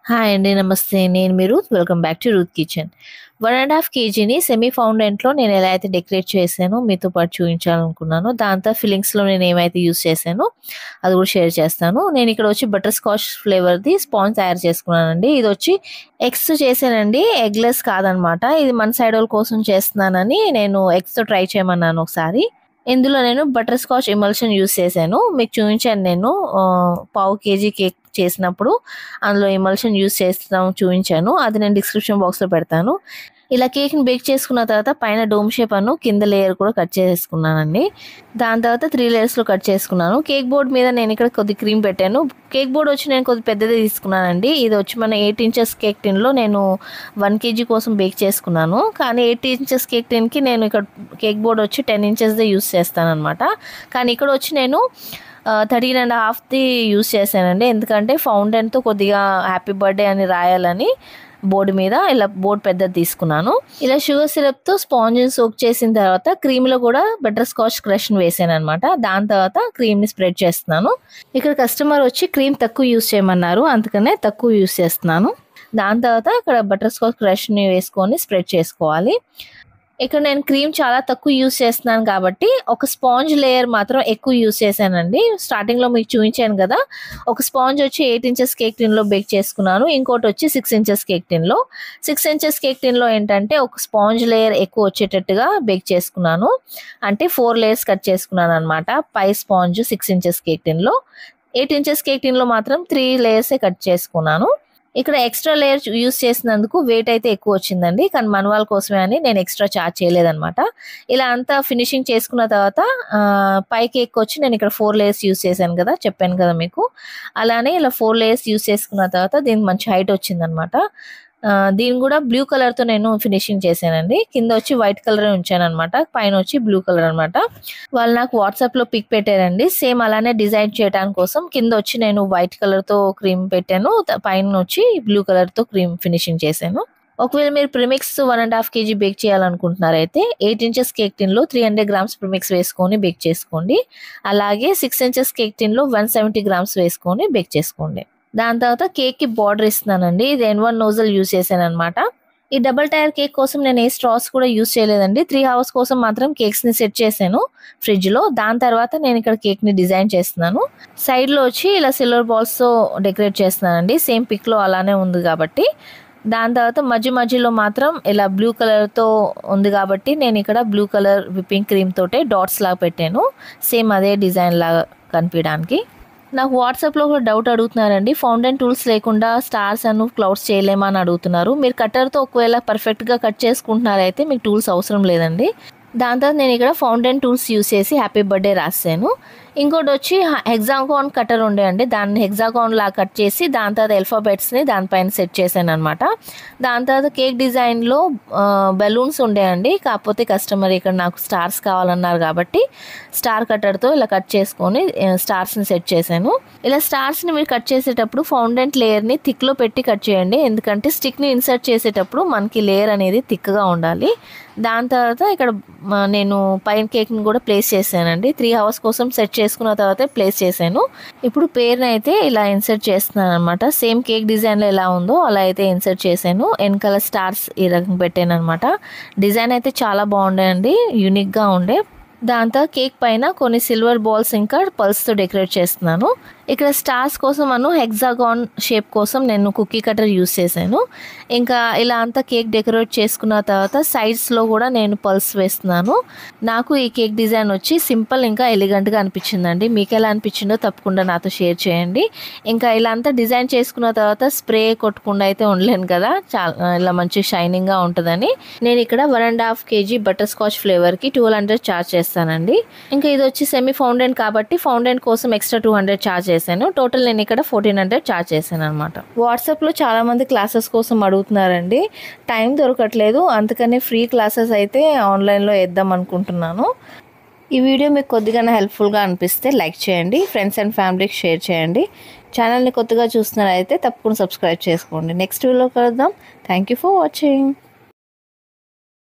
Hi అండి. నమస్తే. నేను మీ Ruth. Welcome back to Ruth kitchen. 1 ½ కేజీని సెమీ ఫౌండెంట్‌లో నేను ఎలా అయితే డెకరేట్ చేశానో మీతో పాటు చూయించాలనుకున్నాను. దాంతో ఫిల్లింగ్స్‌లో నేను ఏమైతే యూజ్ చేశానో అది కూడా షేర్ చేస్తాను. నేను ఇక్కడ వచ్చి బటర్ స్కాచ్ ఫ్లేవర్‌ది స్పాంజ్ తయారు చేసుకున్నానండి. ఇది వచ్చి ఎగ్స్ చేశానండి. ఎగ్‌లెస్ కాదనమాట. ఇది మన సైడ్ వాళ్ళ కోసం చేస్తున్నానని నేను ఎగ్స్‌తో ట్రై చేయమన్నాను ఒకసారి. ఇందులో నేను బటర్ స్కాచ్ ఎమల్షన్ యూజ్ చేశాను. మీకు చూయించాను నేను ఆహ్, పావు కేజీ కేక్ చేసినప్పుడు అందులో ఎమల్షన్ యూజ్ చేస్తాం చూయించాను. అది నేను డిస్క్రిప్షన్ బాక్స్‌లో పెడతాను. ఇలా కేక్‌ని బేక్ చేసుకున్న తర్వాత పైన డోమ్ షేప్ అను కింద లేయర్ కూడా కట్ చేసేసుకున్నానండి. దాని తర్వాత 3 లేయర్స్‌లో కట్ చేసుకున్నాను. కేక్ బోర్డ్ మీద నేను ఇక్కడ కొద్ది క్రీమ్ పెట్టాను. కేక్ బోర్డ్ వచ్చి నేను కొద్దిగా పెద్దదే తీసుకున్నానండి. ఇది వచ్చి మన 8 ఇంచెస్ కేక్ టిన్‌లో నేను 1 కేజీ కోసం బేక్ చేసుకున్నాను. కానీ 8 ఇంచెస్ కేక్ టిన్‌కి నేను ఇక్కడ కేక్ బోర్డ్ వచ్చి 10 ఇంచెస్‌దే యూజ్ చేస్తాననమాట. కానీ ఇక్కడ వచ్చి నేను ఆహ్, 13 ½ యూజ్ చేశానండి. ఎందుకంటే ఫౌండెన్‌తో కొద్దిగా హ్యాపీ బర్త్‌డే అని రాయాలని బోర్డ్ మీద ఇలా బోర్డ్ పెద్దది తీసుకున్నాను. ఇలా షుగర్ సిరప్‌తో స్పాంజ్‌ని సోక్ చేసిన తర్వాత క్రీమ్‌లో కూడా బటర్ స్కాచ్ క్రష్‌ని వేసాననమాట. దాని తర్వాత క్రీమ్‌ని స్ప్రెడ్ చేస్తున్నాను. ఇక్కడ కస్టమర్ వచ్చి క్రీమ్ తక్కువ యూజ్ చేయమన్నారు. అందుకనే తక్కువ యూజ్ చేస్తున్నాను. దాని తర్వాత ఇక్కడ బటర్ స్కాచ్ క్రష్‌ని వేసుకొని స్ప్రెడ్ చేసుకోవాలి. ఇక్కడ నేను క్రీమ్ చాలా తక్కువ యూజ్ చేస్తున్నాను కాబట్టి ఒక స్పాంజ్ లేయర్ మాత్రం ఎక్కువ యూజ్ చేశానండి. స్టార్టింగ్‌లో మీకు చూయించాను కదా! ఒక స్పాంజ్ వచ్చి 8 ఇంచెస్ కేక్ టిన్‌లో బేక్ చేసుకున్నాను. ఇంకోటి వచ్చి 6 ఇంచెస్ కేక్ టిన్‌లో. 6 ఇంచెస్ కేక్ టిన్‌లో ఏంటంటే ఒక స్పాంజ్ లేయర్ ఎక్కువ వచ్చేటట్టుగా బేక్ చేసుకున్నాను. అంటే 4 లేయర్స్ కట్ చేసుకున్నాననమాట. పై స్పాంజ్ 6 ఇంచెస్ కేక్ టిన్‌లో. 8 ఇంచెస్ కేక్ టిన్‌లో మాత్రం 3 లేయర్సే కట్ చేసుకున్నాను. ఇక్కడ ఎక్స్‌ట్రా లేయర్ యూజ్ చేసినందుకు వెయిట్ అయితే ఎక్కువ వచ్చిందండి. కానీ మన వాళ్ళ కోసమే అని నేను ఎక్స్‌ట్రా చార్జ్ చేయలేదనమాట. ఇలా అంతా ఫినిషింగ్ చేసుకున్న తర్వాత ఆహ్, పై కేక్ వచ్చి నేను ఇక్కడ 4 లేయర్స్ యూజ్ చేశాను కదా! చెప్పాను కదా మీకు. అలానే ఇలా 4 లేయర్స్ యూజ్ చేసుకున్న తర్వాత దీనికి మంచి హైట్ వచ్చిందనమాట. ఆహ్, దీన్ని కూడా బ్లూ కలర్‌తో నేను ఫినిషింగ్ చేశానండి. కింద వచ్చి వైట్ కలరే ఉంచాననమాట. పైన వచ్చి బ్లూ కలర్ అనమాట. వాళ్ళు నాకు వాట్సాప్‌లో పిక్ పెట్టారండి. సేమ్ అలానే డిజైన్ చేయడానికి కోసం కింద వచ్చి నేను వైట్ కలర్‌తో క్రీమ్ పెట్టాను. త పైన వచ్చి బ్లూ కలర్‌తో క్రీమ్ ఫినిషింగ్ చేశాను. ఒకవేళ మీరు ప్రిమిక్స్ 1 ½ కేజీ బేక్ చేయాలనుకుంటున్నారైతే 8 ఇంచెస్ కేక్ టిన్‌లో 300 గ్రామ్స్ ప్రిమిక్స్ వేసుకొని బేక్ చేసుకోండి. అలాగే 6 ఇంచెస్ కేక్ టిన్‌లో 170 గ్రామ్స్ వేసుకొని బేక్ చేసుకోండి. దాని తర్వాత కేక్‌కి బార్డర్ ఇస్తున్నానండి. ఇది ఎన్1 నోజల్ యూజ్ చేశాననమాట. ఈ డబుల్ టైర్ కేక్ కోసం నేను ఏ స్ట్రాస్ కూడా యూజ్ చేయలేదండి. 3 హవర్స్ కోసం మాత్రం కేక్స్‌ని సెట్ చేశాను ఫ్రిడ్జ్‌లో. దాని తర్వాత నేను ఇక్కడ కేక్‌ని డిజైన్ చేస్తున్నాను. సైడ్‌లో వచ్చి ఇలా సిల్వర్ బాల్స్‌తో డెకరేట్ చేస్తున్నానండి. సేమ్ పిక్‌లో అలానే ఉంది కాబట్టి. దాని తర్వాత మధ్య మధ్యలో మాత్రం ఇలా బ్లూ కలర్‌తో ఉంది కాబట్టి నేను ఇక్కడ బ్లూ కలర్ విప్పింగ్ క్రీమ్ తోటే డాట్స్ లాగా పెట్టాను. సేమ్ అదే డిజైన్ లాగా కనిపియడానికి. నాకు వాట్సాప్‌లో కూడా డౌట్ అడుగుతున్నారండి. ఫౌండెన్ టూల్స్ లేకుండా స్టార్స్ అను క్లౌడ్స్ చేయలేమా అని అడుగుతున్నారు. మీరు కట్టర్‌తో ఒకవేళ పర్ఫెక్ట్‌గా కట్ చేసుకుంటున్నారైతే మీకు టూల్స్ అవసరం లేదండి. దాని తర్వాత నేను ఇక్కడ ఫౌండెన్ టూల్స్ యూజ్ చేసి హ్యాపీ బర్త్‌డే రాసాను. ఇంకోటి వచ్చి హ హెక్సాగాన్ కట్టర్ ఉండే అండి. దాన్ని హెక్సాగాన్‌లా కట్ చేసి దాని తర్వాత ఆల్ఫాబెట్స్‌ని దానిపైన సెట్ చేశాననమాట. దాని తర్వాత కేక్ డిజైన్‌లో ఆహ్, బెలూన్స్ ఉండేయండి. కాకపోతే కస్టమర్ ఇక్కడ నాకు స్టార్స్ కావాలన్నారు కాబట్టి స్టార్ కట్టర్‌తో ఇలా కట్ చేసుకొని ఆహ్, స్టార్స్‌ని సెట్ చేశాను. ఇలా స్టార్స్‌ని మీరు కట్ చేసేటప్పుడు ఫౌండెంట్ లేయర్‌ని థిక్‌లో పెట్టి కట్ చేయండి. ఎందుకంటే స్టిక్‌ని ఇన్సర్ట్ చేసేటప్పుడు మనకి లేయర్ అనేది థిక్‌గా ఉండాలి. దాని తర్వాత ఇక్కడ మ నేను పైన కేక్‌ని కూడా ప్లేస్ చేశానండి. 3 హవర్స్ కోసం సెట్ చేసుకున్న తర్వాతే ప్లేస్ చేశాను. ఇప్పుడు పేరునైతే ఇలా ఇన్సర్ట్ చేస్తున్నాననమాట. సేమ్ కేక్ డిజైన్‌లో ఎలా ఉందో అలా అయితే ఇన్సర్ట్ చేశాను. ఎనకాల స్టార్స్ ఈ రకంగా పెట్టాననమాట. డిజైన్ అయితే చాలా బాగుండే యూనిక్‌గా ఉండే. దాని తర్వాత కేక్ పైన కొన్ని సిల్వర్ బాల్స్ ఇంకా పర్ల్స్‌తో డెకరేట్ చేస్తున్నాను. ఇక్కడ స్టార్స్ కోసం అను హెక్సాగాన్ షేప్ కోసం నేను కుకీ కటర్ యూజ్ చేశాను. ఇంకా ఇలా అంతా కేక్ డెకరేట్ చేసుకున్న తర్వాత సైడ్స్‌లో కూడా నేను పర్ల్స్ వేస్తున్నాను. నాకు ఈ కేక్ డిజైన్ వచ్చి సింపుల్ ఇంకా ఎలిగెంట్‌గా అనిపించిందండి. మీకెలా అనిపించిందో తప్పకుండా నాతో షేర్ చేయండి. ఇంకా ఇలా అంతా డిజైన్ చేసుకున్న తర్వాత స్ప్రే కొట్టకుండా అయితే ఉండలేను కదా! చాలా ఇలా మంచి షైనింగ్‌గా ఉంటదని నేను ఇక్కడ 1 ½ కేజీ బటర్ స్కాచ్ ఫ్లేవర్‌కి 1200 చార్జ్ చేస్తానండి. ఇంకా ఇది వచ్చి సెమీ ఫౌండెంట్ కాబట్టి ఫౌండెంట్ కోసం ఎక్స్ట్రా 200 చార్జ్ చేశాను. టోటల్ నేను ఇక్కడ 1400 చార్జ్ చేశాననమాట. వాట్సాప్‌లో చాలామంది క్లాసెస్ కోసం అడుగుతున్నారండి. టైం దొరకట్లేదు. అందుకని ఫ్రీ క్లాసెస్ అయితే ఆన్‌లైన్‌లో ఏద్దాం అనుకుంటున్నాను. ఈ వీడియో మీకు కొద్దిగానా హెల్ప్‌ఫుల్‌గా అనిపిస్తే లైక్ చేయండి. ఫ్రెండ్స్ అండ్ ఫ్యామిలీకి షేర్ చేయండి. ఛానల్‌ని కొత్తగా చూస్తున్నారైతే తప్పకుండా సబ్స్క్రైబ్ చేసుకోండి. నెక్స్ట్ వీడియోలో కలుద్దాం. Thank you for watching.